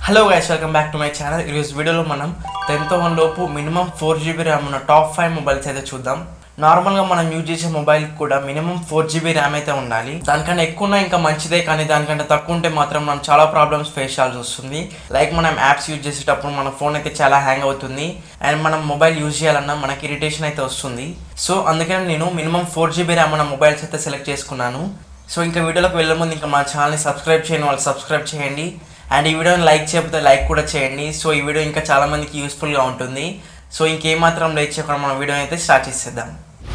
hello guys welcome back to my channel ఈరోజు వీడియోలో మనం టెన్ థౌసండ్ లోపు మినిమం ఫోర్ జీబీ ర్యామ్ ఉన్న టాప్ ఫైవ్ మొబైల్స్ అయితే చూద్దాం నార్మల్గా మనం యూజ్ చేసే మొబైల్ కూడా మినిమం ఫోర్ జీబీ ర్యామ్ అయితే ఉండాలి దానికన్నా ఎక్కువ ఉన్నా ఇంకా మంచిదే కానీ దానికంటే తక్కువ ఉంటే మాత్రం మనం చాలా ప్రాబ్లమ్స్ ఫేస్ చేయాల్సి వస్తుంది లైక్ మనం యాప్స్ యూజ్ చేసేటప్పుడు మన ఫోన్ అయితే చాలా హ్యాంగ్ అవుతుంది అండ్ మనం మొబైల్ యూజ్ చేయాలన్నా మనకి ఇరిటేషన్ అయితే వస్తుంది సో అందుకని నేను మినిమం ఫోర్ జీబీ ర్యామ్ ఉన్న మొబైల్స్ అయితే సెలెక్ట్ చేసుకున్నాను సో ఇంకా వీడియోలోకి వెళ్ళే ముందు ఇంకా మా ఛానల్ని సబ్స్క్రైబ్ చేయని వాళ్ళు సబ్స్క్రైబ్ చేయండి అండ్ ఈ వీడియోని లైక్ చేయకపోతే లైక్ కూడా చేయండి సో ఈ వీడియో ఇంకా చాలా మందికి యూస్ఫుల్గా ఉంటుంది సో ఇంకేమాత్రం లైక్ చేయకుండా మన వీడియో అయితే స్టార్ట్ చేసేద్దాం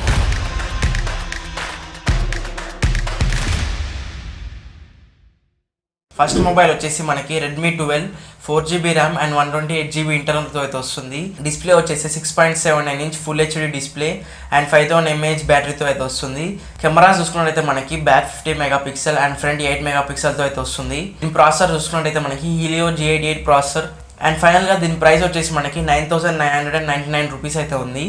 ఫస్ట్ మొబైల్ వచ్చేసి మనకి Redmi twelve four GB RAM and one twenty eight GB ఇంటర్నల్తో అయితే వస్తుంది డిస్ప్లే వచ్చేసి six point seven nine inch full HD display and five thousand mAh బ్యాటరీతో అయితే వస్తుంది కెమెరా చూసుకున్నట్టయితే మనకి back fifty megapixel and front eight mega పిక్సెల్తో అయితే వస్తుంది దీని ప్రాసెసర్ చూసుకున్నట్టయితే మనకి Helio G eight eight processor and ఫైనల్గా దీని ప్రైస్ వచ్చేసి మనకి nine thousand nine hundred and ninety nine rupees అయితే ఉంది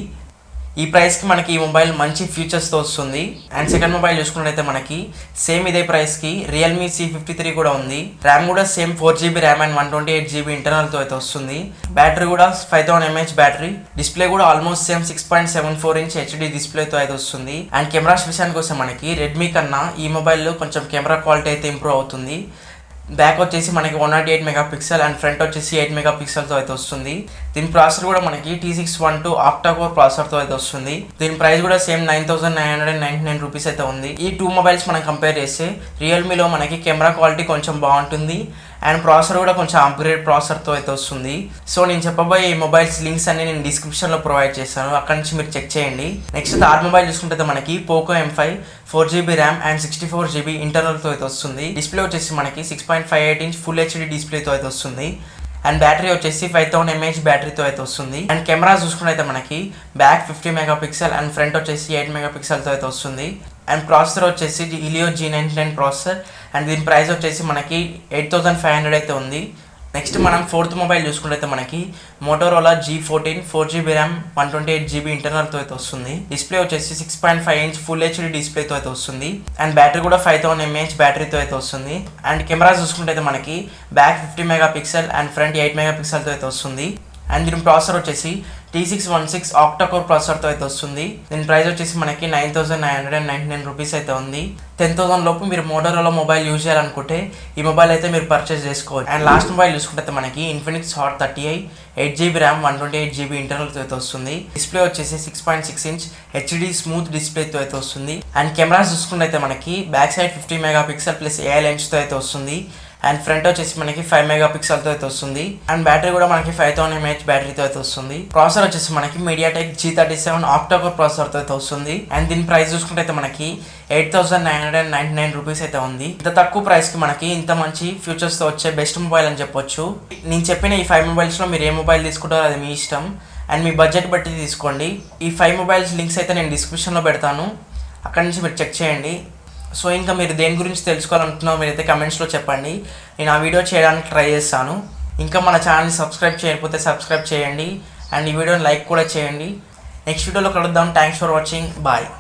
ఈ ప్రైస్కి మనకి ఈ మొబైల్ మంచి ఫీచర్స్తో వస్తుంది అండ్ సెకండ్ మొబైల్ చూసుకున్నట్టయితే మనకి సేమ్ ఇదే ప్రైస్కి రియల్మీ సి ఫిఫ్టీ త్రీ కూడా ఉంది ర్యామ్ కూడా same four GB RAM and one twenty eight GB ఇంటర్నల్తో అయితే వస్తుంది బ్యాటరీ కూడా five thousand mAh battery display కూడా almost same six point seven four inch HD డిస్ప్లేతో అయితే వస్తుంది అండ్ కెమెరాస్ విషయానికి వస్తే మనకి రెడ్మీ కన్నా ఈ మొబైల్లో కొంచెం కెమెరా క్వాలిటీ అయితే ఇంప్రూవ్ అవుతుంది బ్యాక్ వచ్చేసి మనకి one nought eight megapixel and front వచ్చేసి ఎయిట్ మెగా పిక్సెల్తో అయితే వస్తుంది దీని ప్రాసెసర్ కూడా మనకి T six one two octacore ప్రాసెసర్తో అయితే వస్తుంది దీని ప్రైస్ కూడా same nine thousand nine hundred and ninety nine rupees అయితే ఉంది ఈ టూ మొబైల్స్ మనం కంపేర్ చేస్తే రియల్మీలో మనకి కెమెరా క్వాలిటీ కొంచెం బాగుంటుంది అండ్ ప్రాసెసర్ కూడా కొంచెం అప్గ్రేడ్ ప్రాసెసర్తో అయితే వస్తుంది సో నేను చెప్పబోయే ఈ మొబైల్స్ లింక్స్ అన్ని నేను డిస్క్రిప్షన్లో ప్రొవైడ్ చేస్తాను అక్కడ నుంచి మీరు చెక్ చేయండి నెక్స్ట్ థర్డ్ మొబైల్ చూసుకుంటే మనకి Poco M five four GB RAM and sixty four GB ఇంటర్నల్తో అయితే వస్తుంది డిస్ప్లే వచ్చేసి మనకి six point five eight inch full HD డిస్ప్లేతో అయితే వస్తుంది అండ్ బ్యాటరీ వచ్చేసి ఫైవ్ థౌసండ్ ఎంఏహెచ్ బ్యాటరీతో అయితే వస్తుంది అండ్ కెమెరా చూసుకున్నైతే మనకి back fifty megapixel and front వచ్చేసి ఎయిట్ మెగా పిక్సెల్తో అయితే వస్తుంది అండ్ ప్రాసెసర్ వచ్చేసి Helio G ninety nine processor and దీని ప్రైస్ వచ్చేసి మనకి ఎయిట్ థౌసండ్ ఫైవ్ హండ్రెడ్ అయితే ఉంది నెక్స్ట్ మనం ఫోర్త్ మొబైల్ చూసుకుంటే మనకి Motorola G fourteen four GB RAM one twenty eight GB ఇంటర్నల్తో అయితే వస్తుంది డిస్ప్లే వచ్చేసి six point five inch full HD డిస్ప్లేతో అయితే వస్తుంది అండ్ బ్యాటరీ కూడా ఫైవ్ థౌసండ్ ఎంఏహెచ్ బ్యాటరీతో అయితే వస్తుంది అండ్ కెమెరా చూసుకుంటే మనకి back fifty megapixel and front eight mega పిక్సెల్తో అయితే వస్తుంది అండ్ దీని ప్రాసెసర్ వచ్చేసి T six one six octacore ప్రాసెసర్తో అయితే వస్తుంది దీని ప్రైస్ వచ్చేసి మనకి nine thousand nine hundred and ninety nine rupees అయితే ఉంది టెన్ థౌసండ్ లోపు మీరు మోటోరోలా మొబైల్ యూజ్ చేయాలనుకుంటే ఈ మొబైల్ అయితే మీరు పర్చేస్ చేసుకోవచ్చు అండ్ లాస్ట్ మొబైల్ చూసుకుంటే మనకి Infinix Hot thirty I eight GB RAM one twenty eight GB ఇంటర్నల్తో అయితే వస్తుంది డిస్ప్లే వచ్చేసి six point six inch HD smooth డిస్ప్లేతో అయితే వస్తుంది అండ్ కెమెరాస్ చూసుకుంటే మనకి back side fifty megapixel plus AI లెన్స్తో అయితే వస్తుంది అండ్ ఫ్రంట్ వచ్చేసి మనకి ఫైవ్ మెగా పిక్సెల్తో అయితే వస్తుంది అండ్ బ్యాటరీ కూడా మనకి ఫైవ్ థౌసండ్ ఎంహెచ్ బ్యాటరీతో అయితే వస్తుంది ప్రాసెసర్ వచ్చేసి మనకి MediaTek G thirty seven octacore ప్రాసెసర్తో అయితే వస్తుంది అండ్ దీని ప్రైస్ చూసుకుంటే అయితే మనకి eight thousand nine hundred and ninety nine rupees అయితే ఉంది ఇంత తక్కువ ప్రైస్కి మనకి ఇంత మంచి ఫ్యూచర్స్తో వచ్చే బెస్ట్ మొబైల్ అని చెప్పొచ్చు నేను చెప్పిన ఈ ఫైవ్ మొబైల్స్లో మీరు ఏ మొబైల్ తీసుకుంటారో అది మీ ఇష్టం అండ్ మీ బడ్జెట్ బట్టి తీసుకోండి ఈ ఫైవ్ మొబైల్స్ లింక్స్ అయితే నేను డిస్క్రిప్షన్లో పెడతాను అక్కడి నుంచి మీరు చెక్ చేయండి సో ఇంకా మీరు దేని గురించి తెలుసుకోవాలనుకున్నారో మీరైతే కమెంట్స్లో చెప్పండి నేను ఆ వీడియో చేయడానికి ట్రై చేస్తాను ఇంకా మన ఛానల్ని సబ్స్క్రైబ్ చేయకపోతే సబ్స్క్రైబ్ చేయండి అండ్ ఈ వీడియోని లైక్ కూడా చేయండి నెక్స్ట్ వీడియోలో కలుద్దాం థ్యాంక్స్ ఫర్ వాచింగ్ బాయ్